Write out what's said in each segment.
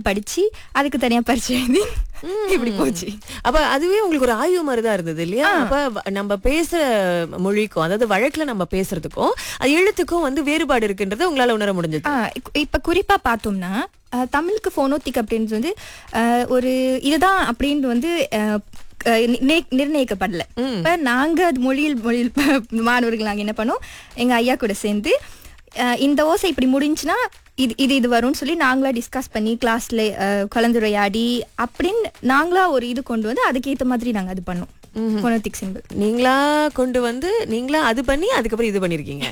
தமிழ் படிச்சு அதுக்கு தனியா பரிச்சை எழுதி இப்படி போச்சு அப்ப அதுவே உங்களுக்கு ஒரு ஆய்வு மாதிரி தான் இருந்தது இல்லையா அப்ப வ- நம்ம பேசுற மொழிக்கும் அதாவது வழக்குல நம்ம பேசுறதுக்கும் அது எழுத்துக்கும் வந்து வேறுபாடு இருக்குன்றதை உங்களால உணர முடிஞ்சது ஆ, இக்- இப்ப குறிப்பா பார்த்தோம்னா அஹ், தமிழுக்கு போனோத்திக் அப்படின்றது வந்து அஹ், ஒரு இதுதான் அப்படின்னு வந்து அஹ், அஹ், நிர்ணய- நிர்ணயிக்கப்படல இப்ப நாங்க அது மொழியில் மொழியில் ப- மாணவர்கள் நாங்க என்ன பண்ணோம் எங்க ஐயா கூட சேர்ந்து அஹ், இந்த ஓசை இப்படி முடிஞ்சுன்னா இது இது இது வரும்னு சொல்லி நாங்களா டிஸ்கஸ் பண்ணி கிளாஸ்ல கலந்துரையாடி அப்படின்னு நாங்களா ஒரு இது கொண்டு வந்து அதுக்கேத்த மாதிரி நாங்க அது பண்ணோம் போனோத்திக் சிம்பிள் நீங்களா கொண்டு வந்து நீங்களா அது பண்ணி அதுக்கப்புறம் இது பண்ணிருக்கீங்க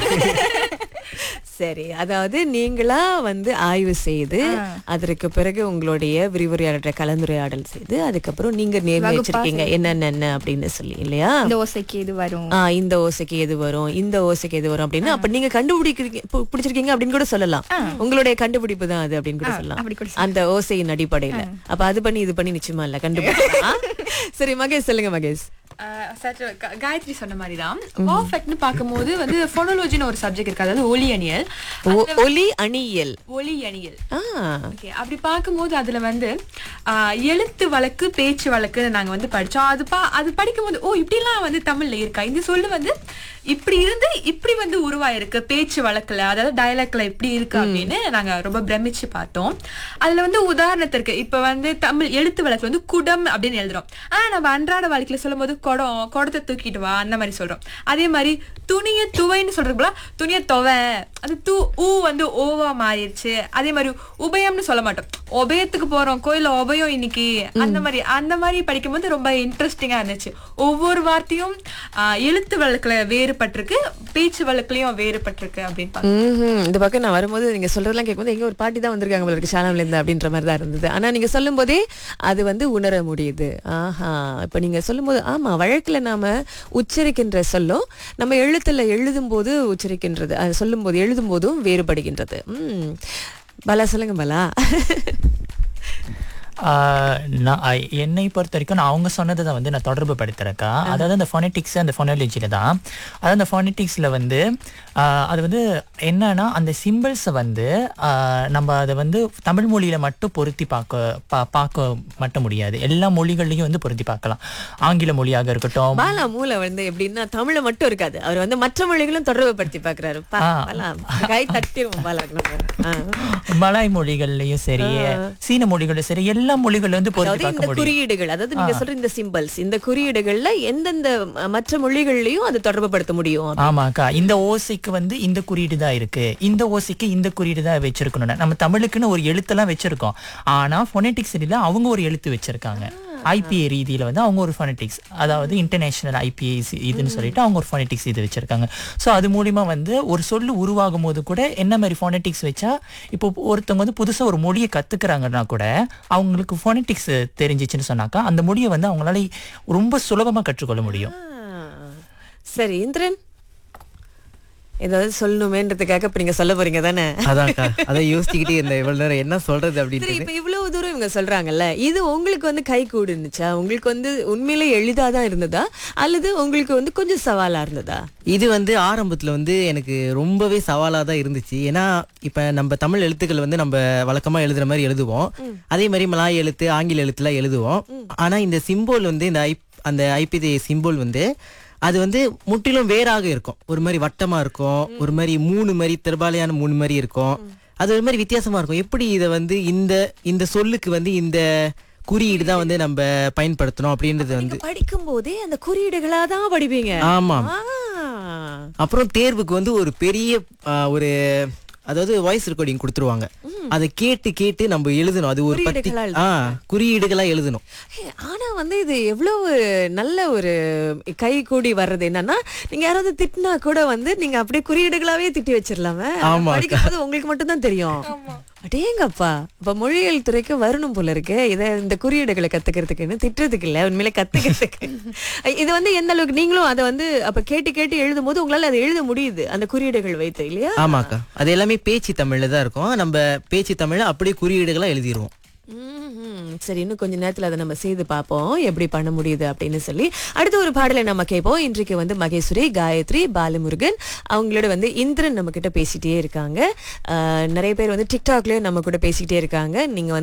சரி அதாவது நீங்களா வந்து ஆய்வு செய்து அதற்கு பிறகு உங்களுடைய விரிவுரையாளர் கலந்துரையாடல் செய்து அதுக்கப்புறம் நீங்க நிர்ணயிச்சிருக்கீங்க என்னென்ன என்ன அப்படின்னு சொல்லி இல்லையா இந்த ஓசைக்கு இது வரும் ஆ இந்த ஓசைக்கு எது வரும் இந்த ஓசைக்கு எது வரும் அப்படின்னு அப்ப நீங்க கண்டுபிடிக்கிறீங்க பு- பிடிச்சிருக்கீங்க அப்படின்னு கூட சொல்லலாம் உங்களுடைய கண்டுபிடிப்பு தான் அது அப்படின்னு கூட சொல்லலாம் அப்படி கூட அந்த ஓசையின் அடிப்படையில அப்ப அது பண்ணி இது பண்ணி நிச்சயமா இல்ல கண்டுபிடிக்கலாம் சரி மகேஷ் சொல்லுங்க மகேஷ் ஆஹ் சற்று க- காயத்ரி சொன்ன மாதிரி தான் பர்ஃபெக்ட்னு பார்க்கும்போது வந்து ஃபோனோலஜின்னு ஒரு சப்ஜெக்ட் இருக்கு அதாவது ஒலி அணியல் ஒ- ஒலி அணியியல் ஒலி அணியல் ஆ ஓகே அப்படி பார்க்கும்போது அதுல வந்து ஆஹ், எழுத்து வழக்கு பேச்சு வழக்கு நாங்க வந்து படிச்சோம் அது பா அது படிக்கும்போது ஓ இப்படிலாம் வந்து தமிழ்ல இருக்கா இந்த சொல்லு வந்து இப்படி இருந்து இப்படி வந்து உருவாயிருக்கு பேச்சு வழக்குல அதாவது டயலாக்ல இப்படி இருக்கு அப்படின்னு நாங்க ரொம்ப பிரமிச்சு பார்த்தோம் அதுல வந்து உதாரணத்திற்கு இப்ப வந்து தமிழ் எழுத்து வழக்கு வந்து குடம் அப்படின்னு எழுதுறோம் ஆனா நம்ம அன்றாட வாழ்க்கையில சொல்லும்போது குடம் குடத்தை தூக்கிட்டு வா அந்த மாதிரி சொல்றோம் அதே மாதிரி துணிய துவைன்னு சொல்றதுக்குள்ள துணிய துவை அது தூ ஊ வந்து ஓவா மாறிடுச்சு அதே மாதிரி உபயம்னு சொல்ல மாட்டோம் உபயத்துக்கு போறோம் கோயில்ல உபயம் இன்னைக்கு அந்த மாதிரி அந்த மாதிரி படிக்கும்போது ரொம்ப இன்ட்ரெஸ்டிங்கா இருந்துச்சு ஒவ்வொரு வார்த்தையும் ஆஹ், எழுத்து வழக்குல வேறுபட்டிருக்கு பேச்சு வழக்குலயும் வேறுபட்டிருக்கு அப்படின்னு பாக்க ம்ஹும். இந்த பக்கம் நான் வரும்போது நீங்க சொல்றதெல்லாம் கேட்கும்போது எங்க ஒரு பாட்டி தான் வந்திருக்காங்க போல இருக்கு சேனல்ல இருந்து அப்படின்ற மாதிரி தான் இருந்தது ஆனா நீங்க சொல்லும் போதே அது வந்து உணர முடியுது ஆஹா இப்ப நீங்க சொல்லும்போது ஆமா வழக்குல நாம உச்சரிக்கின்ற சொல்லும் நம்ம எழுத்துல எழுதும் போது உச்சரிக்கின்றது அது சொல்லும் போது எழுதும் போதும் வேறுபடுகின்றது ம் பலா சொல்லுங்க பலா ஆஹ் நான் ஐ- என்னை பொறுத்த வரைக்கும் நான் அவங்க சொன்னதை தான் வந்து நான் தொடர்பு படுத்துறேக்கா அதாவது அந்த ஃபொனட்டிக்ஸ் அந்த ஃபொனாலஜியில் தான் அதாவது அந்த ஃபொனட்டிக்ஸில் வந்து ஆஹ் அது வந்து என்னன்னா அந்த சிம்பிள்ஸை வந்து ஆஹ் நம்ம அதை வந்து தமிழ் மொழியில் மட்டும் பொருத்தி பார்க்க பா பார்க்க மட்டும் முடியாது எல்லா மொழிகள்லையும் வந்து பொருத்தி பார்க்கலாம் ஆங்கில மொழியாக இருக்கட்டும் பாலா மூளை வந்து எப்படின்னா தமிழ மட்டும் இருக்காது அவர் வந்து மற்ற மொழிகளும் தொடர்பு படுத்தி பாக்குறாரு பா- பாலா, கை தட்டிடுவோம் பாலா ஆ. மலாய் மொழிகள்லையும் சரி சீன மொழிகளும் சரி எல்லா மொழிகளும் வந்து பொருத்தி அதாவது பார்க்க இந்த முடியும் குறியீடுகள் அதாவது நீங்க சொல்ற இந்த சிம்பல்ஸ் இந்த குறியீடுகள்ல எந்தெந்த அஹ், மற்ற மொழிகள்லயும் அது தொடர்பு படுத்த முடியும் ஆமாக்கா இந்த ஓசைக்கு வந்து இந்த குறியீடு தான் இருக்கு இந்த ஓசைக்கு இந்த குறியீடு தான் வச்சிருக்கணும் நம்ம தமிழுக்குன்னு ஒரு எழுத்தெல்லாம் வச்சிருக்கோம் ஆனா ஃபொனெட்டிக்ஸ் அவங்க ஒரு எழுத்து வச்சிருக்காங்க ஐபிஏ ரீதியில வந்து அவங்க ஒரு ஃபொனெட்டிக்ஸ் அதாவது இன்டர்நேஷனல் ஐபிஏ இதுன்னு சொல்லிட்டு அவங்க ஒரு ஃபொனெட்டிக்ஸ் இது வச்சிருக்காங்க ஸோ அது மூலியமா வந்து ஒரு சொல்லு உருவாகும் போது கூட என்ன மாதிரி ஃபொனெட்டிக்ஸ் வச்சா இப்போ ஒருத்தவங்க வந்து புதுசா ஒரு மொழியை கத்துக்கிறாங்கன்னா கூட அவங்களுக்கு ஃபொனெட்டிக்ஸ் தெரிஞ்சிச்சுன்னு சொன்னாக்கா அந்த மொழியை வந்து அவங்களால ரொம்ப சுலபமா கற்றுக்கொள்ள முடியும் ஆ. சரி இந்திரன் ஏதாவது சொல்லணுமேன்றதுக்காக இப்ப நீங்க சொல்ல போறீங்க தானே அதான்க்கா அதை யோசிச்சுக்கிட்டே இருந்தேன் இவ்வளவு நேரம் என்ன சொல்றது சரி அப்படின்ட்டு இப்ப இவ்வளவு தூரம் இவங்க சொல்றாங்கல்ல இது உங்களுக்கு வந்து கை கூடுனுச்சா உங்களுக்கு வந்து உண்மையிலே எளிதாதான் இருந்ததா அல்லது உங்களுக்கு வந்து கொஞ்சம் சவாலா இருந்ததா இது வந்து ஆரம்பத்துல வந்து எனக்கு ரொம்பவே சவாலா தான் இருந்துச்சு ஏன்னா இப்ப நம்ம தமிழ் எழுத்துக்கள் வந்து நம்ம வழக்கமா எழுதுற மாதிரி எழுதுவோம் அதே மாதிரி மலாய் எழுத்து ஆங்கில எழுத்துலாம் எழுதுவோம் ஆனா இந்த சிம்போல் வந்து இந்த ஐ அந்த ஐபிதி சிம்போல் வந்து அது வந்து முற்றிலும் வேறாக இருக்கும் ஒரு மாதிரி வட்டமா இருக்கும் ஒரு மாதிரி மூணு மாதிரி திருபாலையான மூணு மாதிரி இருக்கும் அது ஒரு மாதிரி வித்தியாசமா இருக்கும் எப்படி இதை வந்து இந்த இந்த சொல்லுக்கு வந்து இந்த குறியீடு தான் வந்து நம்ம பயன்படுத்தணும் அப்படின்றது வந்து படிக்கும் போதே அந்த குறியீடுகளா தான் படிப்பீங்க ஆமாம் ஆ. அப்புறம் தேர்வுக்கு வந்து ஒரு பெரிய ஆ, ஒரு அதாவது வாய்ஸ் ரெக்கார்டிங் கொடுத்துருவாங்க அதை கேட்டு கேட்டு நம்ம எழுதணும் அது ஒரு பத்தி குறியீடுகளா ஆ குறியீடுகளா எழுதணும் ஹே, ஆனா வந்து இது எவ்வளவு நல்ல ஒரு கை கூடி வர்றது என்னன்னா நீங்க யாராவது திட்டினா கூட வந்து நீங்க அப்படியே குறியீடுகளாவே திட்டி வச்சிடலாமே ஆமா, படிக்கும் போது உங்களுக்கு மட்டும் தான் தெரியும் அடேங்கப்பா அப்ப மொழியியல் துறைக்கு வரணும் போல இருக்கு இத இந்த குறியீடுகளை கத்துக்கிறதுக்குன்னு திட்டுறதுக்கு இல்ல உண்மையில கத்துக்கிறதுக்கு இது வந்து எந்த அளவுக்கு நீங்களும் அதை வந்து அப்ப கேட்டு கேட்டு எழுதும் போது உங்களால அதை எழுத முடியுது அந்த குறியீடுகள் வைத்து இல்லையா ஆமாக்கா அது எல்லாமே பேச்சு தமிழ்ல தான் இருக்கும் நம்ம பேச்சு தமிழ்ல அப்படியே குறியீடுகளா எழுதிடுவோம் ம்ஹும். சரி இன்னும் கொஞ்ச நேரத்துல அதை நம்ம செய்து பார்ப்போம் எப்படி பண்ண முடியுது அப்படின்னு சொல்லி அடுத்த ஒரு பாடலை நம்ம கேட்போம் இன்றைக்கு வந்து மகேஸ்வரி காயத்ரி பாலமுருகன் அவங்களோட வந்து இந்திரன் நம்ம கிட்ட பேசிட்டே இருக்காங்க ஆஹ் நிறைய பேர் வந்து டிக்டாக்லயும் நம்ம கூட பேசிட்டே இருக்காங்க நீங்க வந்து